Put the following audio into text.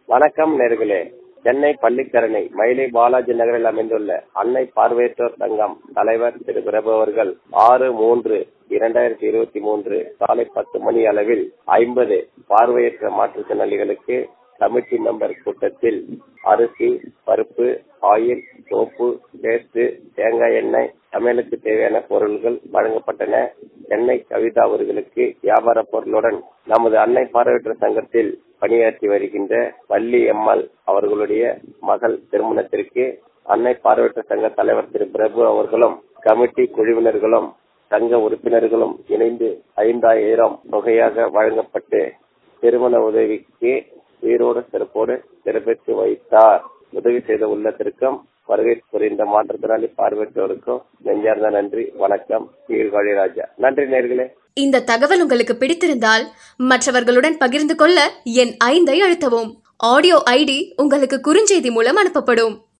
வணக்கம் நேர்களே சென்னை பள்ளிக்கரணை மயிலை பாலாஜி நகரில் அமைந்துள்ள அன்னை பார்வையற்றோர் சங்கம் தலைவர் திரு பிரபு அவர்கள் ஆறு மூன்று இரண்டாயிரத்தி இருபத்தி மூன்று காலை பத்து மணி அளவில் ஐம்பது பார்வையற்ற மாற்றுத்திறனாளிகளுக்கு கமிட்டி மெம்பர் கூட்டத்தில் அரிசி பருப்பு ஆயில் சோப்பு பேஸ்ட் தேங்காய் எண்ணெய் சமையலுக்கு தேவையான பொருட்கள் வழங்கப்பட்டன சென்னை கவிதா அவர்களுக்கு வியாபார பொருளுடன் நமது அன்னை பார்வையற்ற சங்கத்தில் பணியாற்றி வருகின்ற வள்ளி எம்எல் அவர்களுடைய மகள் திருமணத்திற்கு அன்னை பார்வையற்ற சங்க தலைவர் திரு பிரபு அவர்களும் கமிட்டி குழுவினர்களும் சங்க உறுப்பினர்களும் இணைந்து ஐந்தாயிரம் தொகையாக வழங்கப்பட்டு திருமண உதவிக்கு உயிரோடு சிறப்போடு சிறப்பித்து வைத்தார் உதவி செய்த உள்ளத்திற்கும் வருகை புரிந்த மாற்றுத்திறனாளி பார்வையற்றோருக்கும் நெஞ்சார்ந்த நன்றி வணக்கம் சீர்காழி ராஜா நன்றி நேர்களே இந்த தகவல் உங்களுக்கு பிடித்திருந்தால் மற்றவர்களுடன் பகிர்ந்து கொள்ள என் ஐந்தை அழுத்தவும் ஆடியோ ஐடி உங்களுக்கு குறுஞ்செய்தி மூலம் அனுப்பப்படும்